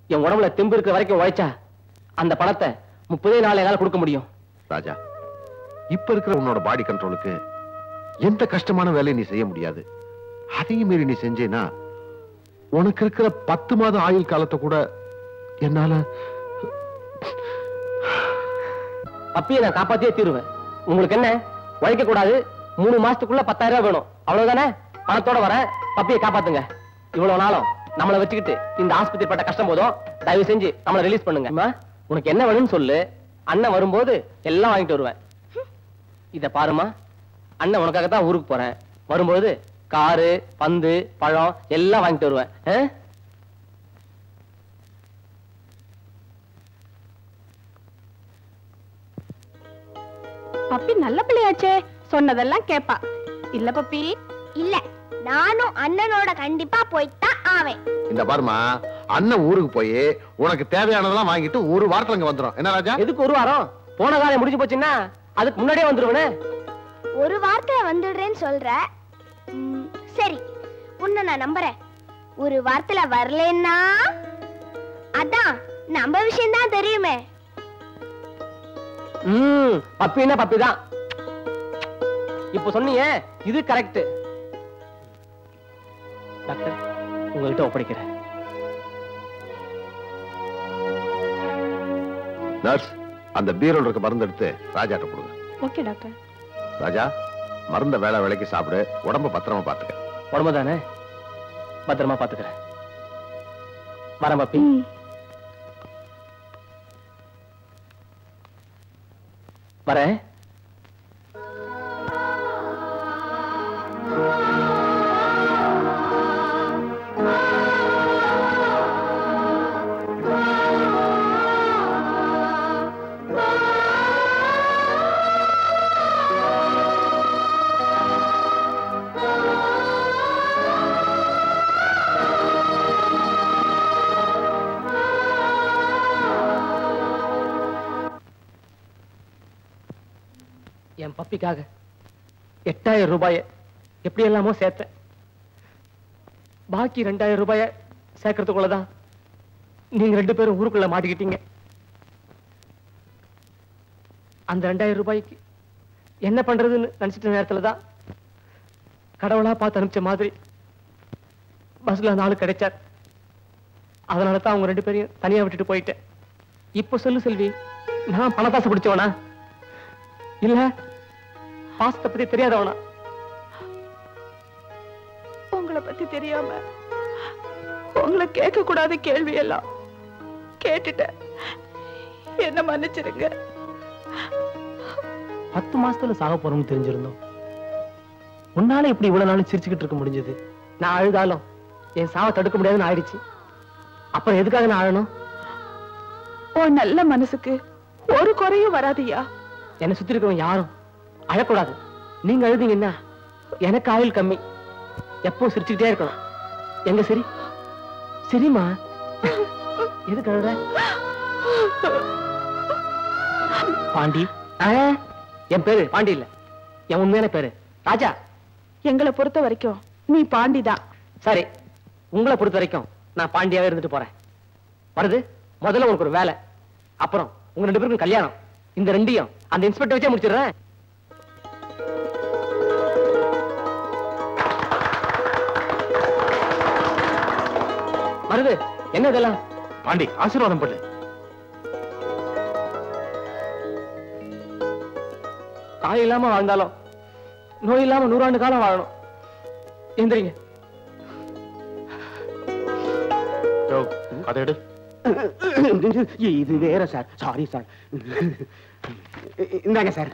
என் உடம்புல தெம்பு இருக்கிற வரைக்கும் உழைச்சா அந்த பணத்தை முப்பதே நாள் என்னால கொடுக்க முடியும் ராஜா இப்ப இருக்கிற உன்னோட பாடி கண்ட்ரோலுக்கு எந்த கஷ்டமான வேலையை நீ செய்ய முடியாது அதையும் மீறி நீ செஞ்சேனா உனக்கு இருக்கிற பத்து மாத ஆயுள் காலத்தை கூட என்னால அப்பயே நான் காப்பாத்தியே தீருவேன் உங்களுக்கு என்ன உழைக்க கூடாது மூணு மாசத்துக்குள்ள பத்தாயிரம் ரூபாய் வேணும் அவ்வளவுதானே பணத்தோட வரேன் பப்பியை காப்பாத்துங்க இவ்வளவு நாளும் நம்மளை வச்சுக்கிட்டு இந்த ஆஸ்பத்திரி பட்ட கஷ்டம் போதும் தயவு செஞ்சு நம்மளை ரிலீஸ் பண்ணுங்க அம்மா, உனக்கு என்ன வேணும்னு சொல்லு அண்ணன் வரும்போது எல்லாம் வாங்கிட்டு வருவேன் இத பாருமா அண்ணன் உனக்காக தான் ஊருக்கு போறேன் வரும்போது காரு பந்து பழம் எல்லாம் வாங்கிட்டு வருவேன் ஆ? பப்பி நல்ல பிள்ளையாச்சே சொன்னதெல்லாம் கேப்பா இல்ல பப்பி இல்ல நானும் அண்ணனோட கண்டிப்பா போய்த்தான் ஆவேன் இந்த பாருமா அண்ணன் ஊருக்கு போய் உனக்கு தேவையானதெல்லாம் வாங்கிட்டு ஒரு வாரத்துல இங்க வந்துடும் என்ன ராஜா எதுக்கு ஒரு வாரம் போன காலம் முடிஞ்சு போச்சுன்னா அதுக்கு முன்னாடியே வந்துருவனே ஒரு வாரத்துல வந்துடுறேன்னு சொல்ற ம், சரி உன்னை நான் நம்புறேன் ஒரு வாரத்துல வரலன்னா அதான் நம்ம விஷயம் தான் தெரியுமே ம் பப்பின்னா பப்பி தான் இப்ப சொன்னீங்க இது கரெக்ட் டாக்டர் உங்ககிட்ட ஒப்படைக்கிறேன் நர்ஸ் அந்த பீரோல் இருக்க மருந்து எடுத்து ராஜாட்ட கொடுங்க ஓகே டாக்டர் ராஜா மருந்த வேலை வேலைக்கு சாப்பிடு உடம்ப பத்திரமா பாத்துக்க உடம்பு தானே பத்திரமா பாத்துக்கிறேன் வரேன் பப்பி வரேன் என் பப்பிக்காக எட்டாயிரம் ரூபாய எப்படி எல்லாமோ சேர்த்தேன் பாக்கி ரெண்டாயிரம் ரூபாய சேர்க்கறதுக்குள்ளதான் நீங்க ரெண்டு பேரும் ஊருக்குள்ள மாட்டிக்கிட்டீங்க அந்த ரெண்டாயிரம் ரூபாய்க்கு என்ன பண்றதுன்னு நினைச்சிட்ட நேரத்துல தான் கடவுளா பார்த்து அனுப்பிச்ச மாதிரி பஸ்ல அந்த ஆளு கிடைச்சார் அதனால தான் அவங்க ரெண்டு பேரையும் தனியா விட்டுட்டு போயிட்டேன் இப்ப சொல்லு செல்வி நான் பணத்தாசை பிடிச்சவனா இல்ல பாசத்தை பத்தி தெரியாதவனா உங்களை பத்தி தெரியாம உங்களை கேட்க கூடாத கேள்வி எல்லாம் கேட்டுட்டேன் என்ன மன்னிச்சிருங்க பத்து மாசத்துல சாக போறோம்னு தெரிஞ்சிருந்தோம் உன்னால இப்படி இவ்வளவு நாளும் சிரிச்சுக்கிட்டு இருக்க முடிஞ்சது நான் அழுதாலும் என் சாவை தடுக்க முடியாதுன்னு ஆயிடுச்சு அப்புறம் எதுக்காக நான் அழணும் உன் நல்ல மனசுக்கு ஒரு குறையும் வராதியா என்னை சுத்தி இருக்கவங்க யாரும் அழக்கூடாது நீங்க அழுதீங்கன்னா எனக்கு ஆயுள் கம்மி எப்பவும் சிரிச்சுக்கிட்டே இருக்கணும் எங்க சரி சரிம்மா எதுக்கு அழுற பாண்டி ஆ, என் பேரு பாண்டி இல்ல என் உண்மையான பேரு ராஜா எங்களை பொறுத்த வரைக்கும் நீ பாண்டிதான் சரி உங்களை பொறுத்த வரைக்கும் நான் பாண்டியாவே இருந்துட்டு போறேன் வருது முதல்ல உனக்கு ஒரு வேலை அப்புறம் உங்க ரெண்டு பேருக்கும் கல்யாணம் இந்த ரெண்டையும் அந்த இன்ஸ்பெக்டர் வச்சே முடிச்சிடுறேன் வருது என்ன இதெல்லாம் பாண்டி ஆசீர்வாதம் பண்ணு தாய் இல்லாம வாழ்ந்தாலும் நோய் இல்லாம நூறாண்டு காலம் வாழணும் எந்திரிங்க யோ, அதை எடு இது வேற சார் சாரி சார் இந்தாங்க சார்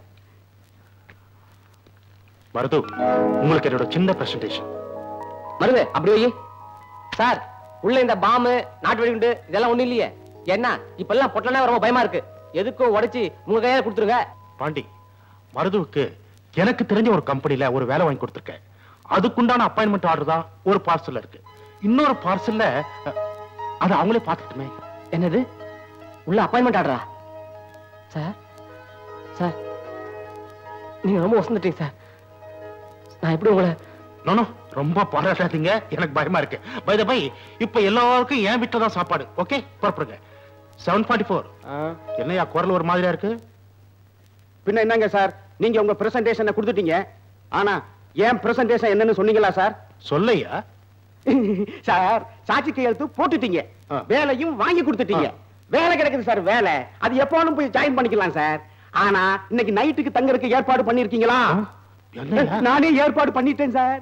மருது உங்களுக்கு என்னோட சின்ன பிரசன்டேஷன் மருது அப்படி வை சார் உள்ள இந்த பாம்பு நாட்டு வெடிகுண்டு இதெல்லாம் ஒண்ணும் இல்லையே என்ன இப்ப எல்லாம் பொட்டலனா ரொம்ப பயமா இருக்கு எதுக்கும் உடைச்சு உங்க கையால கொடுத்துருங்க பாண்டி மருதுவுக்கு எனக்கு தெரிஞ்ச ஒரு கம்பெனில ஒரு வேலை வாங்கி கொடுத்துருக்கேன் அதுக்குண்டான அப்பாயின்மெண்ட் ஆர்டர் தான் ஒரு பார்சல்ல இருக்கு இன்னொரு பார்சல்ல அதை அவங்களே பார்த்துட்டுமே என்னது உள்ள அப்பாயின்மெண்ட் ஆடுறா சார் சார் நீங்க ரொம்ப வசந்துட்டீங்க சார் நான் எப்படி உங்களை நோனோ ரொம்ப பாராட்டாதீங்க எனக்கு பயமா இருக்கு பை பை இப்ப எல்லாருக்கும் என் வீட்டுல தான் சாப்பாடு ஓகே புறப்படுங்க செவன் ஃபார்ட்டி ஃபோர் என்னையா குரல் ஒரு மாதிரியா இருக்கு பின்ன என்னங்க சார் நீங்க உங்க பிரசன்டேஷனை கொடுத்துட்டீங்க ஆனா ஏன் பிரசன்டேஷன் என்னன்னு சொன்னீங்களா சார் சொல்லையா சார் சாட்சி கையெழுத்து போட்டுட்டீங்க ஆ. வேலையும் வாங்கி கொடுத்துட்டீங்க வேலை கிடைக்குது சார் வேலை அது எப்போனும் போய் ஜாயின் பண்ணிக்கலாம் சார் ஆனா இன்னைக்கு நைட்டுக்கு தங்கறதுக்கு ஏற்பாடு பண்ணிருக்கீங்களா என்னய்யா? நானே ஏற்பாடு பண்ணிட்டேன் சார்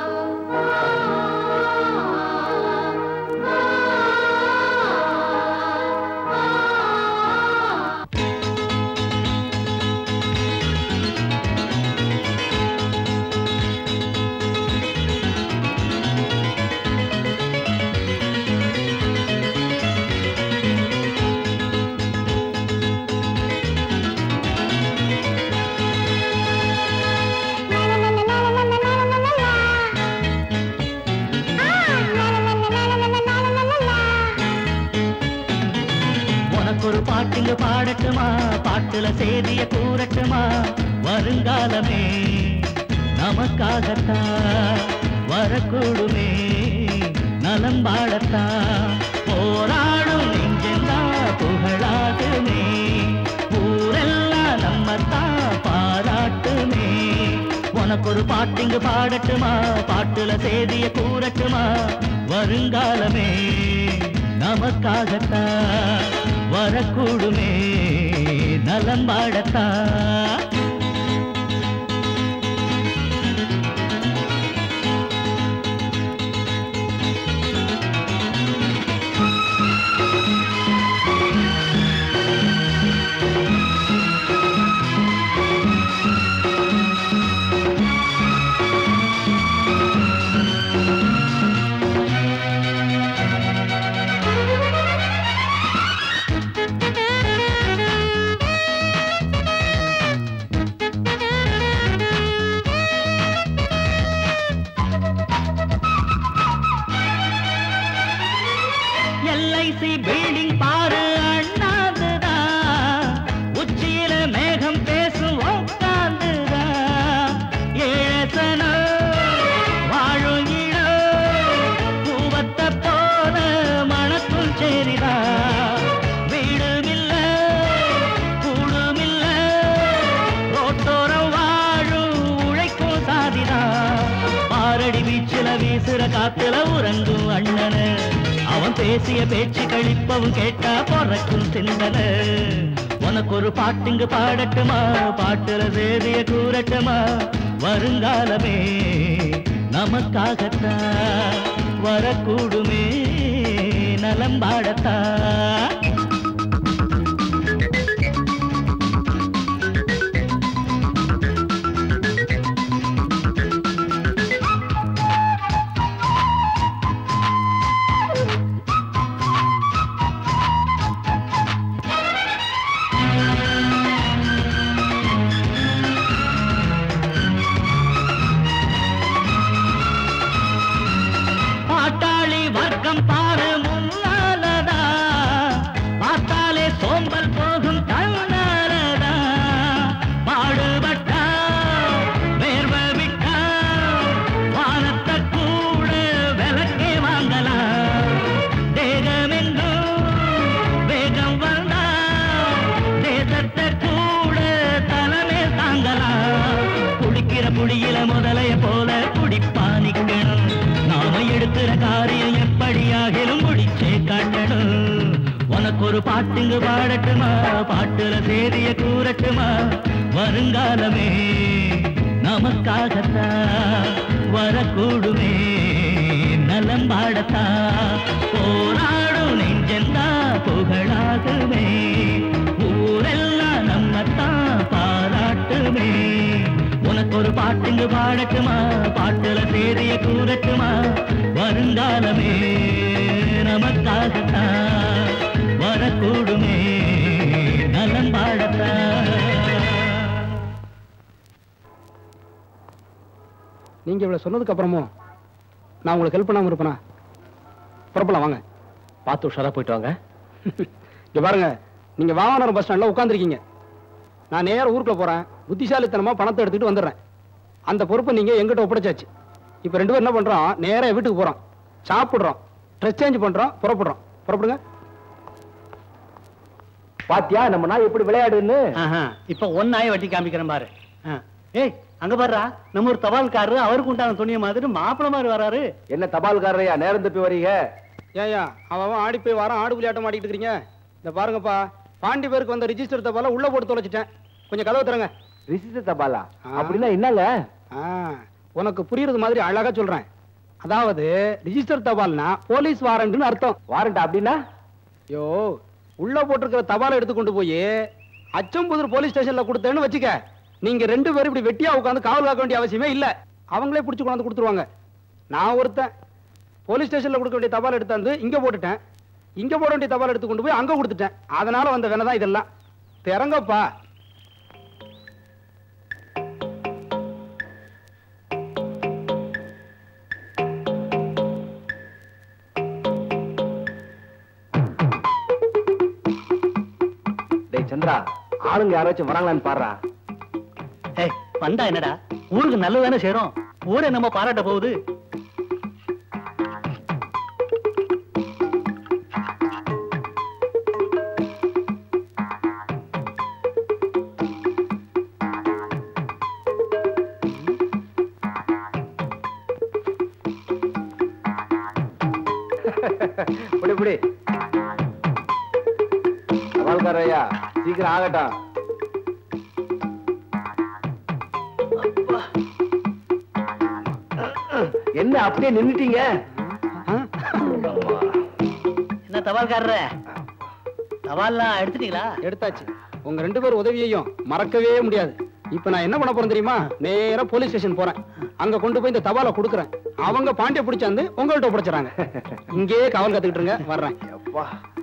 உனக்கு ஒரு பாட்டுங்க பாடட்டுமா பாட்டுல சேதிய கூறட்டுமா வருங்காலமே நமக்காகத்தான் வரக்கூடுமே நலம் வாழத்தான் போராடும் நெஞ்செல்லாம் புகழாகுமே ஊரெல்லாம் நம்மத்தான் பாராட்டுமே உனக்கு ஒரு பாட்டுங்க பாடட்டுமா பாட்டுல சேதிய கூறட்டுமா வருங்காலமே நமக்காகத்தான் வரக்கூடுமே நலம் வாழத்தான் எல்ஐசி பில்டிங் பாரு அண்ணாந்துதான் உச்சியில மேகம் பேசும் உட்காந்துதான் ஏழசனோ வாழும் இடம் பூவத்தை போல மணக்கும் சேரிதான் வீடுமில்ல கூடுமில்ல ரோட்டோரம் வாழும் உழைக்கும் சாதிதான் பாரடி வீச்சுல வீசுற காத்துல உறங்கும் அண்ணனு அவன் பேசிய பேச்சு கழிப்பவும் கேட்டா பொறக்கும் சிந்தனை உனக்கு ஒரு பாட்டுங்க பாடட்டுமா பாட்டுல சேதிய கூறட்டுமா வருங்காலமே நமக்காகத்தான் வரக்கூடுமே நலம் பாடத்தான் பாட்டாளி வர்க்கம் பாரு முன்னாலதா பார்த்தாலே சோம்பல் போகும் தன்னாலதா பாடுபட்டா வேர்வை விட்டா வானத்தை கூட விலக்கே வாங்கலாம் தேகமெங்கும் வேகம் வந்தா தேசத்தை கூட தலைமே தாங்கலாம் குடிக்கிற புடியில முதலைய போல குடிப்பா நிக்கணும் நாம எடுக்கிற காரியம் எப்படியாகிலும் முடிச்சே காட்டணும் உனக்கு ஒரு பாட்டுங்க பாடட்டுமா பாட்டுல சேதிய கூறட்டுமா வருங்காலமே நமக்காகத்தான் வரக்கூடுமே நலம் பாடத்தான் போராடும் நெஞ்செந்தா புகழாகுமே ஊரெல்லாம் நம்மத்தான் பாராட்டுமே உனக்கு ஒரு பாட்டுங்க பாடட்டுமா பாட்டுல சேதிய கூறட்டுமா வருங்காலமே நமக்காகத்தான் வரக்கூடுமே நலம் பாடத்தான் நீங்க இவ்வளவு சொன்னதுக்கு அப்புறமும் நான் உங்களுக்கு ஹெல்ப் பண்ணாம இருப்பேனா புறப்படலாம் வாங்க பார்த்து உஷாரா போயிட்டு வாங்க இங்க பாருங்க நீங்க வாகனம் பஸ் ஸ்டாண்ட்ல உட்காந்துருக்கீங்க நான் நேரா ஊருக்குள்ள போறேன் புத்திசாலித்தனமா பணத்தை எடுத்துட்டு வந்துடுறேன் அந்த பொறுப்பை நீங்க எங்கிட்ட ஒப்படைச்சாச்சு இப்போ ரெண்டு பேரும் என்ன பண்றோம் நேரா வீட்டுக்கு போறோம் சாப்பிடுறோம் ட்ரெஸ் சேஞ்ச் பண்றோம் புறப்படுறோம் புறப்படுங்க பாத்தியா நம்ம நாய் எப்படி விளையாடுன்னு இப்ப ஒன்னாய வட்டி காமிக்கிறேன் பாரு ஆ. ஏய் அங்க பாருடா நம்ம ஒரு தபால்காரரு அவருக்கு உண்டான துணிய மாதிரி மாப்பிள மாதிரி வராரு என்ன தபால்காரரையா நேரம் தப்பி வரீங்க ஏயா அவன் அவன் ஆடி போய் வாரம் ஆடு விளையாட்டம் ஆடிட்டு இருக்கீங்க இந்த பாருங்கப்பா பாண்டி பேருக்கு வந்த ரிஜிஸ்டர் தபால உள்ள போட்டு தொலைச்சிட்டேன் கொஞ்சம் கதவை தரங்க ரிசித்த தபாலா ஆ. அப்படின்னா என்னங்க ஆ, உனக்கு புரியுறது மாதிரி அழகா சொல்றேன் அதாவது ரிஜிஸ்டர் தபால்னா போலீஸ் வாரண்ட்னு அர்த்தம் வாரண்டா அப்படின்னா யோ உள்ள போட்டிருக்கிற தபாலை எடுத்து கொண்டு போய் அச்சம்புதூர் போலீஸ் ஸ்டேஷன்ல கொடுத்தேன்னு வச்சுக்க நீங்க ரெண்டு பேரும் இப்படி வெட்டியா உட்காந்து காவல் காக்க வேண்டிய அவசியமே இல்ல அவங்களே பிடிச்சு கொண்டாந்து கொடுத்துருவாங்க நான் ஒருத்தன் போலீஸ் ஸ்டேஷன்ல கொடுக்க வேண்டிய தபால் எடுத்தாந்து இங்க போட்டுட்டேன் இங்க போட வேண்டிய தபால் எடுத்து கொண்டு போய் அங்க கொடுத்துட்டேன் அதனால வந்த வேலை தான் இதெல்லாம் திறங்கப்பா டேய் சந்திரா ஆளுங்க யாராச்சும் வராங்களான்னு பாடுறா ஏய் வந்தா என்னடா ஊருக்கு நல்லது தானே சேரும் ஊரே நம்ம பாராட்ட போகுது இப்படி இப்படி தபால்காரையா சீக்கிரம் ஆகட்டும் என்ன அப்படியே நின்னுட்டீங்க என்ன தபால்காரரே தபால்லாம் எடுத்துட்டீங்களா எடுத்தாச்சு உங்க ரெண்டு பேர் உதவியையும் மறக்கவே முடியாது இப்ப நான் என்ன பண்ண போறேன் தெரியுமா நேரா போலீஸ் ஸ்டேஷன் போறேன் அங்க கொண்டு போய் இந்த தபாலை கொடுக்குறேன் அவங்க பாண்டிய பிடிச்சாந்து உங்கள்ட்ட பிடிச்சாங்க இங்கேயே காவல் கத்துக்கிட்டு இருங்க வர்றேன் அப்பா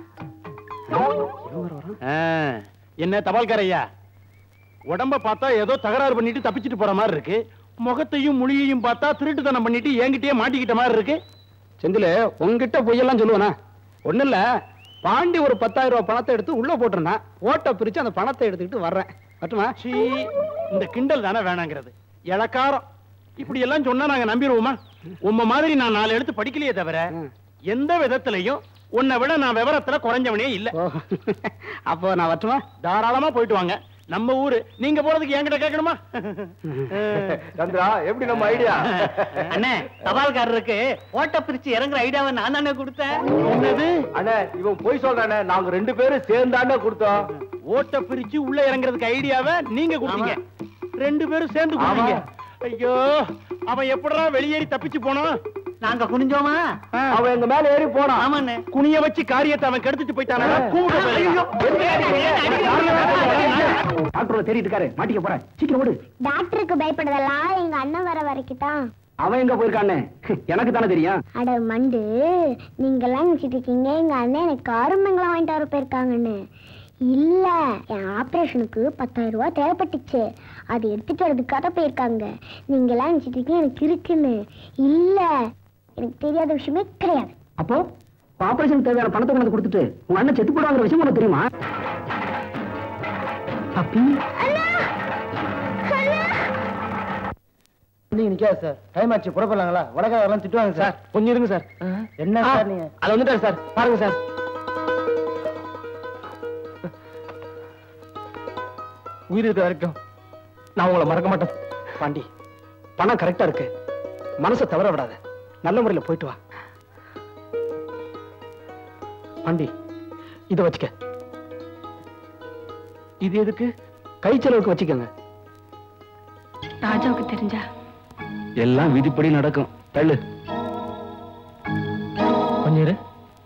என்ன தபால்காரையா உடம்ப பார்த்தா ஏதோ தகராறு பண்ணிட்டு தப்பிச்சிட்டு போற மாதிரி இருக்கு முகத்தையும் மொழியையும் பார்த்தா திருட்டுத்தனம் பண்ணிட்டு என்கிட்டயே மாட்டிக்கிட்ட மாதிரி இருக்கு செந்தில் உங்ககிட்ட பொய்யெல்லாம் சொல்லுவேனா ஒண்ணும் இல்ல பாண்டி ஒரு பத்தாயிரம் ரூபாய் பணத்தை எடுத்து உள்ள போட்டிருந்தான் ஓட்ட பிரிச்சு அந்த பணத்தை எடுத்துக்கிட்டு வர்றேன் மட்டுமா சீ இந்த கிண்டல் தானே வேணாங்கிறது இளக்காரம் இப்படி எல்லாம் சொன்னா நாங்க நம்பிடுவோமா உம்ம மாதிரி நான் நாலு எடுத்து படிக்கலையே தவிர ம். எந்த விதத்திலையும் உன்னை விட நான் விவரத்துல குறைஞ்சவனே இல்ல ஓ, அப்போ நான் வரட்டுமா தாராளமா போயிட்டு வாங்க நம்ம ஊரு நீங்க போறதுக்கு என்கிட்ட கேட்கணுமா சந்திரா எப்படி நம்ம ஐடியா அண்ணே தபால்காரருக்கு ஓட்ட பிரிச்சு இறங்குற ஐடியாவை நான் தானே கொடுத்தேன் என்னது அண்ணே இவன் போய் சொல்றானே நாங்க ரெண்டு பேரும் சேர்ந்தாண்டே கொடுத்தோம் ஓட்ட பிரிச்சு உள்ள இறங்குறதுக்கு ஐடியாவை நீங்க கொடுத்தீங்க ரெண்டு பேரும் சேர்ந்து கொடுத்தீங்க ஐயோ அவன் எப்படா வெளியேறி தப்பிச்சு போனான் நாங்க குனிஞ்சோமா அவன் எங்க மேல ஏறி போனான் ஆமாண்ணே குனிய வச்சு காரியத்தை அவன் கெடுத்துட்டு போயிட்டானா டாக்டர் தேடிட்டு இருக்காரு மாட்டிக்க போறேன் சீக்கிரம் ஓடு டாக்டருக்கு பயப்படுறதெல்லாம் எங்க அண்ணன் வர வரைக்கும் தான் அவன் எங்க போயிருக்கானே எனக்கு தானே தெரியும் அட மண்டு நீங்கெல்லாம் நினைச்சிட்டு இருக்கீங்க எங்க அண்ணன் எனக்கு காரமங்கலம் வாங்கிட்டு வர போயிருக்காங்கன்னு இல்ல என் ஆபரேஷனுக்கு பத்தாயிரம் ரூபாய் தேவைப்பட்டுச்சு அது எடுத்துட்டு வரதுக்காக போயிருக்காங்க நீங்க எல்லாம் நினைச்சிட்டு இருக்கீங்க எனக்கு இருக்குன்னு இல்ல எனக்கு தெரியாத விஷயமே கிடையாது அப்போ ஆபரேஷன் தேவையான பணத்தை கொண்டு வந்து கொடுத்துட்டு உங்க அண்ணன் செத்து போடாங்கிற விஷயம் உனக்கு தெரியுமா பப்பி நீங்க நிக்காது சார் டைம் ஆச்சு புறப்படலாங்களா வடக்காரெல்லாம் திட்டுவாங்க சார் கொஞ்சம் இருங்க சார் என்ன சார் நீங்க அது வந்துட்டாரு சார் பாருங்க சார் உயிர் இருக்க வரைக்கும் நான் உங்களை மறக்க மாட்டேன் பாண்டி பணம் கரெக்டா இருக்கு மனசை தவற விடாத நல்ல முறையில போயிட்டு வா பாண்டி இத வச்சுக்க இது எதுக்கு கை செலவுக்கு வச்சுக்கோங்க ராஜாவுக்கு தெரிஞ்சா எல்லாம் விதிப்படி நடக்கும் தள்ளு கொஞ்சம் இரு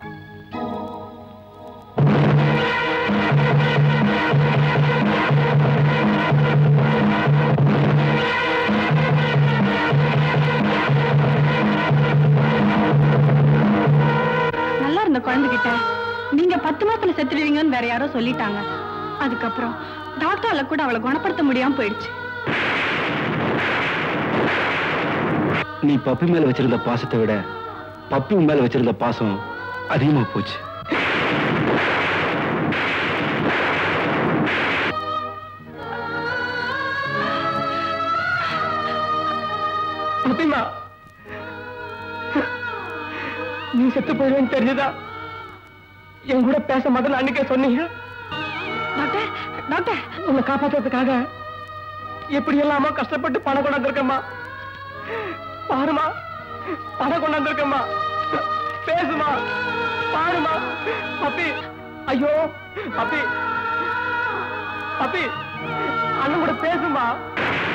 நல்லா இருந்த குழந்தைகிட்ட நீங்க பத்து மாசத்துல செத்துடுவீங்கன்னு வேற யாரோ சொல்லிட்டாங்க அதுக்கப்புறம் டாக்டரால கூட அவளை குணப்படுத்த முடியாம போயிடுச்சு நீ பப்பி மேல வச்சிருந்த பாசத்தை விட பப்பி உன் மேல வச்சிருந்த பாசம் அதிகமா போச்சு பத்திமா செத்து போயிடுவேன்னு தெரிஞ்சுதா என் கூட பேச மாட்டேன்னு அன்னைக்கே சொன்னீங்க டாக்டர் டாக்டர் உன்னை காப்பாத்துறதுக்காக எப்படி எல்லாமோ கஷ்டப்பட்டு பணம் கொண்டாந்துருக்கம்மா பாருமா பணம் கொண்டாந்துருக்கம்மா பேசுமா பாருமா அப்பி ஐயோ அப்பி அப்பி அண்ணன் கூட பேசுமா